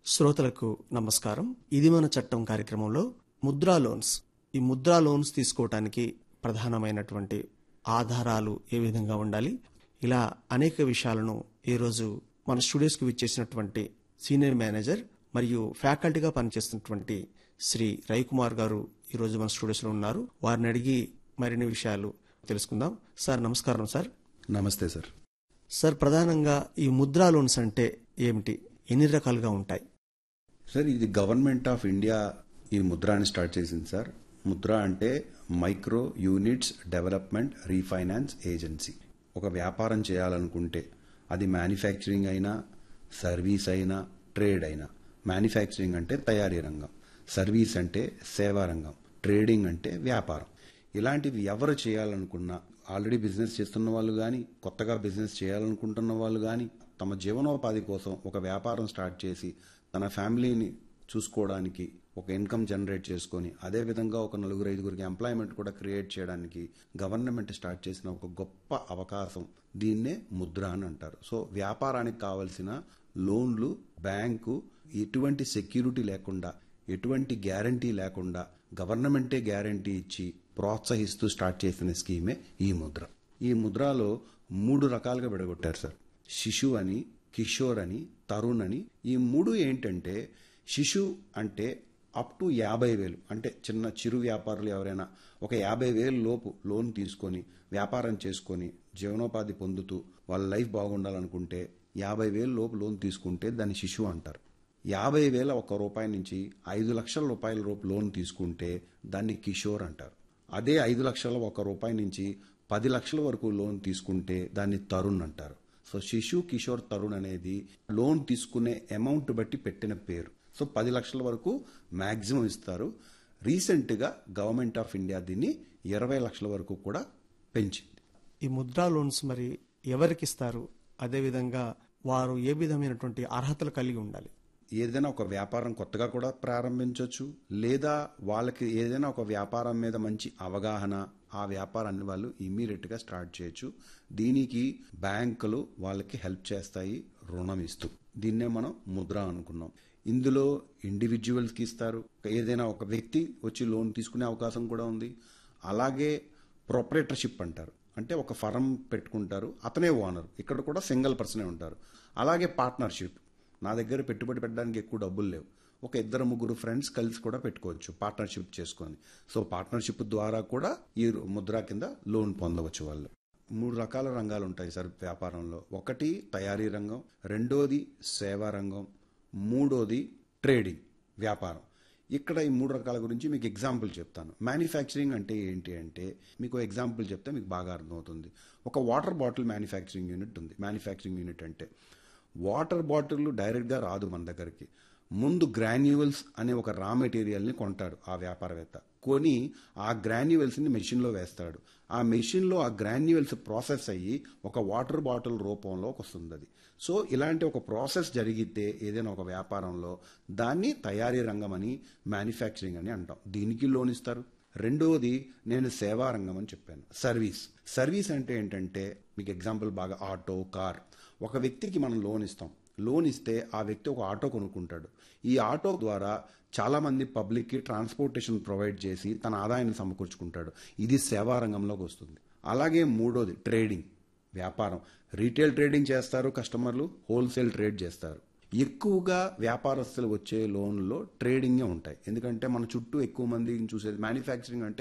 శ్రోతలకు నమస్కారం ఇది మన చట్టం కార్యక్రమంలో ముద్రా లోన్స్ ఈ ముద్రా లోన్స్ తీసుకోవటానికి ప్రధానమైనటువంటి ఆధారాలు ఏ విధంగా ఉండాలి ఇలా అనేక విషయాలను ఈరోజు మన స్టూడియోస్కి విచ్చేసినటువంటి సీనియర్ మేనేజర్ మరియు ఫ్యాకల్టీగా పనిచేస్తున్నటువంటి శ్రీ రవికుమార్ గారు ఈరోజు మన స్టూడియోస్లో ఉన్నారు వారిని అడిగి మరిన్ని విషయాలు తెలుసుకుందాం సార్ నమస్కారం సార్ నమస్తే సార్ సార్ ప్రధానంగా ఈ ముద్రా లోన్స్ అంటే ఏమిటి ఎన్ని రకాలుగా ఉంటాయి సార్ ఇది గవర్నమెంట్ ఆఫ్ ఇండియా ఈ ముద్రాని స్టార్ట్ చేసింది సార్ ముద్ర అంటే micro units development refinance agency ఒక వ్యాపారం చేయాలనుకుంటే అది మ్యానుఫ్యాక్చరింగ్ అయినా సర్వీస్ అయినా ట్రేడ్ అయినా మ్యానుఫ్యాక్చరింగ్ అంటే తయారీ రంగం సర్వీస్ అంటే సేవా రంగం ట్రేడింగ్ అంటే వ్యాపారం ఇలాంటివి ఎవరు చేయాలనుకున్నా ఆల్రెడీ బిజినెస్ చేస్తున్న వాళ్ళు కానీ కొత్తగా బిజినెస్ చేయాలనుకుంటున్న వాళ్ళు కానీ తమ జీవనోపాధి కోసం ఒక వ్యాపారం స్టార్ట్ చేసి తన ఫ్యామిలీని చూసుకోవడానికి ఒక ఇన్కమ్ జనరేట్ చేసుకొని అదేవిధంగా ఒక నలుగురు ఐదుగురికి ఎంప్లాయ్మెంట్ కూడా క్రియేట్ చేయడానికి గవర్నమెంట్ స్టార్ట్ చేసిన ఒక గొప్ప అవకాశం దీన్నే ముద్ర అని అంటారు సో వ్యాపారానికి కావలసిన లోన్లు బ్యాంకు ఎటువంటి సెక్యూరిటీ లేకుండా ఎటువంటి గ్యారంటీ లేకుండా గవర్నమెంటే గ్యారంటీ ఇచ్చి ప్రోత్సహిస్తూ స్టార్ట్ చేసిన స్కీమే ఈ ముద్ర ఈ ముద్రలో మూడు రకాలుగా విడగొట్టారు సార్ శిశు అని కిషోర్ అని తరుణ్ అని ఈ మూడు ఏంటంటే శిశు అంటే అప్ టు యాభై వేలు అంటే చిన్న చిరు వ్యాపారులు ఎవరైనా ఒక యాభై వేలు లోపు లోన్ తీసుకొని వ్యాపారం చేసుకొని జీవనోపాధి పొందుతూ వాళ్ళ లైఫ్ బాగుండాలనుకుంటే యాభై వేలు లోపు లోన్ తీసుకుంటే దాన్ని శిశువు అంటారు యాభై వేల ఒక రూపాయి నుంచి ఐదు లక్షల రూపాయల రూపు లోన్ తీసుకుంటే దాన్ని కిషోర్ అంటారు అదే ఐదు లక్షల ఒక రూపాయి నుంచి పది లక్షల వరకు లోన్ తీసుకుంటే దాన్ని తరుణ్ అంటారు సో శిశు కిషోర్ తరుణ్ అనేది లోన్ తీసుకునే అమౌంట్ బట్టి పెట్టిన పేరు సో పది లక్షల వరకు మ్యాక్సిమం ఇస్తారు రీసెంట్గా గవర్నమెంట్ ఆఫ్ ఇండియా దీన్ని ఇరవై లక్షల వరకు కూడా పెంచింది ఈ ముద్రా లోన్స్ మరి ఎవరికి ఇస్తారు అదేవిధంగా వారు ఏ విధమైనటువంటి అర్హతలు కలిగి ఉండాలి ఏదైనా ఒక వ్యాపారం కొత్తగా కూడా ప్రారంభించవచ్చు లేదా వాళ్ళకి ఏదైనా ఒక వ్యాపారం మీద మంచి అవగాహన ఆ వ్యాపారాన్ని వాళ్ళు ఇమ్మీడియట్గా స్టార్ట్ చేయొచ్చు దీనికి బ్యాంకులు వాళ్ళకి హెల్ప్ చేస్తాయి రుణం ఇస్తూ దీన్నే మనం ముద్ర అనుకున్నాం ఇందులో ఇండివిజువల్స్కి ఇస్తారు ఏదైనా ఒక వ్యక్తి వచ్చి లోన్ తీసుకునే అవకాశం కూడా ఉంది అలాగే ప్రొపరేటర్షిప్ అంటారు అంటే ఒక ఫరం పెట్టుకుంటారు అతనే ఓనర్ ఇక్కడ కూడా సింగిల్ పర్సనే ఉంటారు అలాగే పార్ట్నర్షిప్ నా దగ్గర పెట్టుబడి పెట్టడానికి ఎక్కువ డబ్బులు లేవు ఒక ఇద్దరు ముగ్గురు ఫ్రెండ్స్ కలిసి కూడా పెట్టుకోవచ్చు పార్ట్నర్షిప్ చేసుకొని సో పార్ట్నర్షిప్ ద్వారా కూడా ఈ ముద్ర కింద లోన్ పొందవచ్చు వాళ్ళు మూడు రకాల రంగాలు ఉంటాయి సార్ వ్యాపారంలో ఒకటి తయారీ రంగం రెండోది సేవా రంగం మూడోది ట్రేడింగ్ వ్యాపారం ఇక్కడ ఈ మూడు రకాల గురించి మీకు ఎగ్జాంపుల్ చెప్తాను మ్యానుఫ్యాక్చరింగ్ అంటే ఏంటి అంటే మీకు ఎగ్జాంపుల్ చెప్తే మీకు బాగా అర్థమవుతుంది ఒక వాటర్ బాటిల్ మ్యానుఫ్యాక్చరింగ్ యూనిట్ ఉంది మ్యానుఫ్యాక్చరింగ్ యూనిట్ అంటే వాటర్ బాటిల్ డైరెక్ట్గా రాదు మన దగ్గరికి ముందు గ్రాన్యువల్స్ అనే ఒక రా మెటీరియల్ని కొంటాడు ఆ వ్యాపారవేత్త కొని ఆ గ్రాన్యువల్స్ని మెషిన్లో వేస్తాడు ఆ మెషిన్లో ఆ గ్రాన్యువల్స్ ప్రాసెస్ అయ్యి ఒక వాటర్ బాటిల్ రూపంలో వస్తుంది అది సో ఇలాంటి ఒక ప్రాసెస్ జరిగితే ఏదైనా ఒక వ్యాపారంలో దాన్ని తయారీ రంగం అని మ్యానుఫ్యాక్చరింగ్ అని అంటాం దీనికి లోన్ ఇస్తారు రెండవది నేను సేవా రంగం అని చెప్పాను సర్వీస్ సర్వీస్ అంటే ఏంటంటే మీకు ఎగ్జాంపుల్ బాగా ఆటో కార్ ఒక వ్యక్తికి మనం లోన్ ఇస్తాం లోన్ ఇస్తే ఆ వ్యక్తి ఒక ఆటో కొనుక్కుంటాడు ఈ ఆటో ద్వారా చాలామంది పబ్లిక్కి ట్రాన్స్పోర్టేషన్ ప్రొవైడ్ చేసి తన ఆదాయాన్ని సమకూర్చుకుంటాడు ఇది సేవా రంగంలోకి వస్తుంది అలాగే మూడోది ట్రేడింగ్ వ్యాపారం రీటైల్ ట్రేడింగ్ చేస్తారు కస్టమర్లు హోల్సేల్ ట్రేడ్ చేస్తారు ఎక్కువగా వ్యాపారస్తులు వచ్చే లోన్లో ట్రేడింగే ఉంటాయి ఎందుకంటే మన చుట్టూ ఎక్కువ మంది చూసేది మ్యానుఫ్యాక్చరింగ్ అంటే